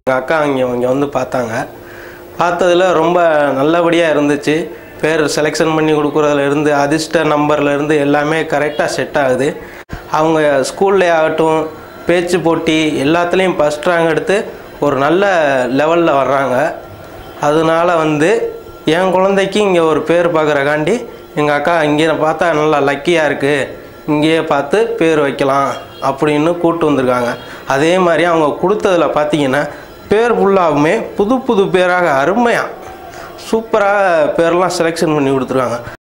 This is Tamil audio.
எங்கள் அக்கா இங்கே இங்கே வந்து பார்த்தாங்க பார்த்ததுல ரொம்ப நல்லபடியாக இருந்துச்சு பேர் செலெக்ஷன் பண்ணி கொடுக்குறதுல இருந்து அதிர்ஷ்ட நம்பர்ல இருந்து எல்லாமே கரெக்டாக செட் ஆகுது அவங்க ஸ்கூல்லே ஆகட்டும் பேச்சு போட்டி எல்லாத்துலேயும் ஃபஸ்ட் ரேங்க் எடுத்து ஒரு நல்ல லெவலில் வர்றாங்க அதனால வந்து என் குழந்தைக்கு இங்கே ஒரு பேர் பார்க்குறக்காண்டி எங்கள் அக்கா இங்கே பார்த்தா நல்லா லக்கியாக இருக்குது இங்கேயே பார்த்து பேர் வைக்கலாம் அப்படின்னு கூப்பிட்டு வந்திருக்காங்க அதே மாதிரி அவங்க கொடுத்ததுல பார்த்தீங்கன்னா பேர் ஃபுல்லாகவுமே புது புது பேராக அருமையாக சூப்பராக பேர்லாம் செலெக்ஷன் பண்ணி கொடுத்துருக்காங்க